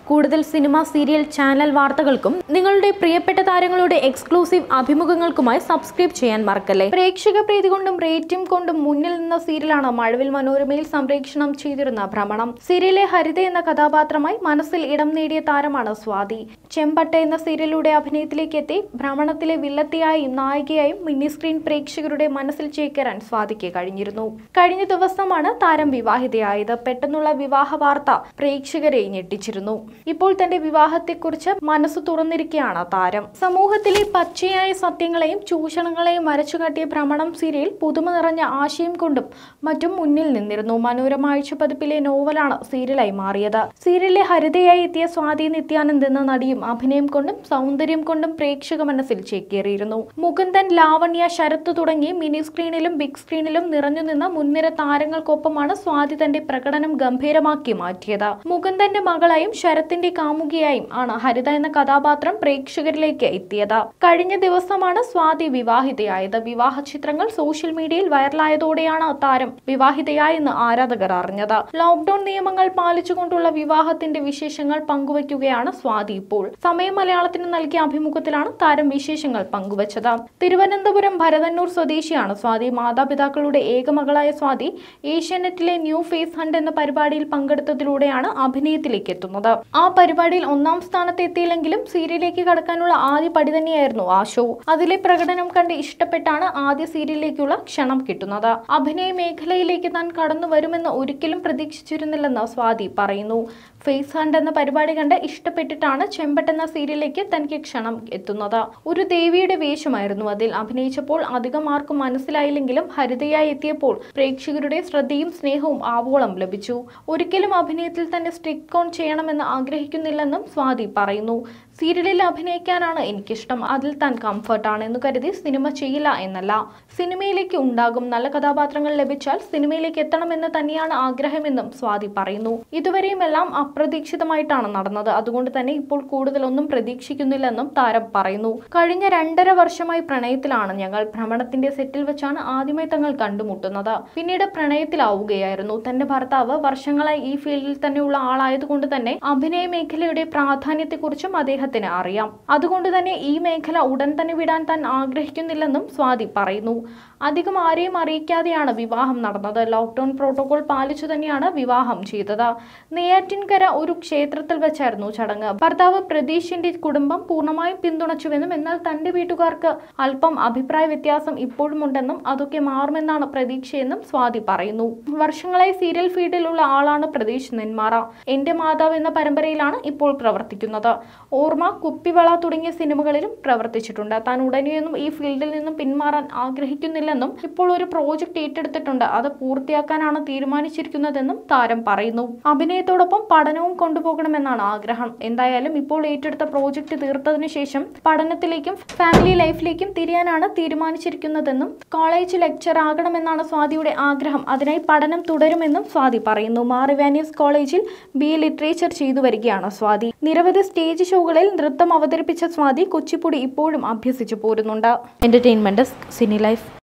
കൂടുതൽ cinema serial channel വാർത്തകൾക്കും നിങ്ങളുടെ പ്രിയപ്പെട്ട താരങ്ങളുടെ എക്സ്ക്ലൂസീവ് അഭിമുഖങ്ങൾക്കുമായി സബ്സ്ക്രൈബ് ചെയ്യാൻ മറക്കല്ലേ പ്രേക്ഷക പ്രീതി കൊണ്ടും റേറ്റിംഗ് കൊണ്ടും മുന്നിൽ നിന്ന സീരിയലാണ് മഴവിൽ മനോരമയിൽ സംപ്രേഷണം ചെയ്തിരുന്ന ഭ്രമണം സീരിയലിലെ ഹരിത എന്ന കഥാപാത്രമായി മനസ്സിൽ ഇടം നേടിയ താരമാണ് സ്വാതി ചെമ്പട്ട എന്ന സീരിയലിലൂടെ അഭിനയത്തിലേക്ക് എത്തി ഭ്രമണത്തിലെ വില്ലത്തിയായും നായികയായും മിനി സ്ക്രീൻ പ്രേക്ഷകരുടെ മനസ്സിൽ ചേക്കേറാൻ സ്വാതിക്ക് കഴിഞ്ഞിരുന്നു കഴിഞ്ഞ ദിവസമാണ് താരം വിവാഹിതയായത് പെട്ടെന്നുള്ള വിവാഹ വാർത്ത പ്രേക്ഷകരെ ഞെട്ടിച്ചിരുന്നു ഇപ്പോൾ തന്റെ വിവാഹത്തെക്കുറിച്ച് മനസ്സ് തുറന്നിരിക്കുകയാണ് താരം സമൂഹത്തിലെ പച്ചയായ സത്യങ്ങളെയും ചൂഷണങ്ങളെയും വരച്ചുകാട്ടിയ ഭ്രമണം സീരിയൽ പുതുമ നിറഞ്ഞ ആശയം കൊണ്ടും മറ്റും മുന്നിൽ നിന്നിരുന്നു മനോരമ ആഴ്ച പതിപ്പിലെ നോവലാണ് സീരിയലായി മാറിയത് സീരിയലിലെ ഹരിതയായി എത്തിയ സ്വാതി നിത്യാനന്ദ് എന്ന നടിയും അഭിനയം കൊണ്ടും സൗന്ദര്യം കൊണ്ടും പ്രേക്ഷക മനസ്സിൽ ചേക്കേറിയിരുന്നു മുകുന്ദൻ ലാവണ്യ ശരത്ത് തുടങ്ങി മിനി സ്ക്രീനിലും ബിഗ് സ്ക്രീനിലും നിറഞ്ഞു നിന്ന മുൻനിര താരങ്ങൾക്കൊപ്പമാണ് സ്വാതി തന്റെ പ്രകടനം ഗംഭീരമാക്കി മാറ്റിയത് മുകുന്ദന്റെ മകളായും ശരത്തിന്റെ കാമുകിയായും ആണ് ഹരിത എന്ന കഥാപാത്രം പ്രേക്ഷകരിലേക്ക് എത്തിയത് കഴിഞ്ഞ ദിവസമാണ് സ്വാതി വിവാഹിതയായത് വിവാഹ ചിത്രങ്ങൾ സോഷ്യൽ മീഡിയയിൽ വൈറലായതോടെയാണ് താരം വിവാഹിതയായെന്ന് ആരാധകർ അറിഞ്ഞത് ലോക്ഡൌൺ നിയമങ്ങൾ പാലിച്ചുകൊണ്ടുള്ള വിവാഹത്തിന്റെ വിശേഷങ്ങൾ പങ്കുവയ്ക്കുകയാണ് സ്വാതി ഇപ്പോൾ സമയം മലയാളത്തിന് നൽകിയ അഭിമുഖത്തിലാണ് താരം വിശേഷങ്ങൾ പങ്കുവച്ചത് തിരുവനന്തപുരം ഭരതന്നൂർ സ്വദേശിയാണ് സ്വാതി മാതാപിതാക്കളുടെ ഏകമകളായ സ്വാതി ഏഷ്യാനെറ്റിലെ ന്യൂ ഫേസ് ഹണ്ട് എന്ന പരിപാടിയിൽ പങ്കെടുത്തതിലൂടെയാണ് അഭിനയത്തിലേക്ക് എത്തുന്നത് ആ പരിപാടിയിൽ ഒന്നാം സ്ഥാനത്ത് എത്തിയില്ലെങ്കിലും സീരിയലിലേക്ക് കടക്കാനുള്ള ആദ്യ പടി തന്നെയായിരുന്നു ആ ഷോ അതിലെ പ്രകടനം കണ്ട് ഇഷ്ടപ്പെട്ടാണ് ആദ്യ സീരിയലിലേക്കുള്ള ക്ഷണം കിട്ടുന്നത് അഭിനയ മേഖലയിലേക്ക് താൻ കടന്നു വരുമെന്ന് ഒരിക്കലും പ്രതീക്ഷിച്ചിരുന്നില്ലെന്ന് സ്വാതി പറയുന്നു ഫേസ് ഹണ്ട് എന്ന പരിപാടി കണ്ട് ഇഷ്ടപ്പെട്ടിട്ടാണ് ചെമ്പട്ട് എന്ന സീരിയലിലേക്ക് തനിക്ക് ക്ഷണം എത്തുന്നത് ഒരു ദേവിയുടെ വേഷമായിരുന്നു അതിൽ അഭിനയിച്ചപ്പോൾ അധികം ആർക്കും മനസ്സിലായില്ലെങ്കിലും ഹരിതയായി എത്തിയപ്പോൾ പ്രേക്ഷകരുടെ ശ്രദ്ധയും സ്നേഹവും ആവോളം ലഭിച്ചു ഒരിക്കലും അഭിനയത്തിൽ തന്നെ സ്റ്റിക്ക് ഓൺ ചെയ്യണമെന്ന് ആഗ്രഹിക്കുന്നില്ലെന്നും സ്വാതി പറയുന്നു സീരിയലിൽ അഭിനയിക്കാനാണ് എനിക്കിഷ്ടം അതിൽ താൻ കംഫർട്ടാണ് എന്ന് കരുതി സിനിമ ചെയ്യില്ല എന്നല്ല സിനിമയിലേക്ക് ഉണ്ടാകും നല്ല കഥാപാത്രങ്ങൾ ലഭിച്ചാൽ സിനിമയിലേക്ക് എത്തണമെന്ന് തന്നെയാണ് ആഗ്രഹമെന്നും സ്വാതി പറയുന്നു ഇതുവരെയും എല്ലാം അപ്രതീക്ഷിതമായിട്ടാണ് നടന്നത് അതുകൊണ്ട് തന്നെ ഇപ്പോൾ കൂടുതലൊന്നും പ്രതീക്ഷിക്കുന്നില്ലെന്നും താരം പറയുന്നു കഴിഞ്ഞ രണ്ടര വർഷമായി പ്രണയത്തിലാണ് ഞങ്ങൾ ഭ്രമണത്തിന്റെ സെറ്റിൽ വെച്ചാണ് ആദ്യമായി തങ്ങൾ കണ്ടുമുട്ടുന്നത് പിന്നീട് പ്രണയത്തിലാവുകയായിരുന്നു തന്റെ ഭർത്താവ് വർഷങ്ങളായി ഈ ഫീൽഡിൽ തന്നെയുള്ള ആളായതുകൊണ്ട് തന്നെ അഭിനയ മേഖലയുടെ പ്രാധാന്യത്തെക്കുറിച്ചും അദ്ദേഹത്തിന് അറിയാം അതുകൊണ്ട് തന്നെ ഈ മേഖല ഉടൻ തന്നെ വിടാൻ താൻ ആഗ്രഹിക്കുന്നില്ലെന്നും സ്വാതി പറയുന്നു അധികം ആരെയും അറിയിക്കാതെയാണ് വിവാഹം നടന്നത് ലോക്ക്ഡൌൺ പ്രോട്ടോകോൾ പാലിച്ചു തന്നെയാണ് വിവാഹം ചെയ്തത് നെയ്യാറ്റിൻകര ഒരു ക്ഷേത്രത്തിൽ വെച്ചായിരുന്നു ചടങ്ങ് ഭർത്താവ് പ്രതീഷിന്റെ കുടുംബം പൂർണ്ണമായും പിന്തുണച്ചുവെന്നും എന്നാൽ തന്റെ വീട്ടുകാർക്ക് അല്പം അഭിപ്രായ വ്യത്യാസം ഇപ്പോഴുമുണ്ടെന്നും അതൊക്കെ മാറുമെന്നാണ് പ്രതീക്ഷയെന്നും സ്വാതി പറയുന്നു വർഷങ്ങളായി സീരിയൽ ഫീൽഡിലുള്ള ആളാണ് പ്രതീഷ് നെന്മാറ എന്റെ മാതാവ് എന്ന പരമ്പരയിലാണ് ഇപ്പോൾ പ്രവർത്തിക്കുന്നത് ഓർമ്മ കുപ്പിവള തുടങ്ങിയ സിനിമകളിലും പ്രവർത്തിച്ചിട്ടുണ്ട് താൻ ഉടനെയൊന്നും ഈ ഫീൽഡിൽ നിന്നും പിന്മാറാൻ ആഗ്രഹിക്കുന്നില്ലെന്നും ഇപ്പോൾ ഒരു പ്രോജക്റ്റ് ഏറ്റെടുത്തിട്ടുണ്ട് അത് പൂർത്തിയാക്കാനാണ് തീരുമാനിച്ചിരിക്കുന്നതെന്നും താരം പറയുന്നു അഭിനയത്തോടൊപ്പം പഠനവും കൊണ്ടുപോകണമെന്നാണ് ആഗ്രഹം എന്തായാലും ഇപ്പോൾ ഏറ്റെടുത്ത പ്രോജക്റ്റ് തീർത്തതിനു ശേഷം പഠനത്തിലേക്കും ഫാമിലി ലൈഫിലേക്കും തിരിയാനാണ് തീരുമാനിച്ചിരിക്കുന്നതെന്നും കോളേജ് ലെക്ചർ ആകണമെന്നാണ് സ്വാതിയുടെ ആഗ്രഹം അതിനായി പഠനം തുടരുമെന്നും സ്വാതി പറയുന്നു മാർ ഇവാനിയസ് കോളേജിൽ ബി എ ലിറ്ററേച്ചർ ചെയ്തു വരികയാണ് സ്വാതി നിരവധി സ്റ്റേജ് ഷോകളിൽ നൃത്തം അവതരിപ്പിച്ച സ്വാതി കുച്ചിപ്പുടി ഇപ്പോഴും അഭ്യസിച്ചു പോരുന്നുണ്ട് എന്റർടൈൻമെന്റ് സിനി ലൈഫ്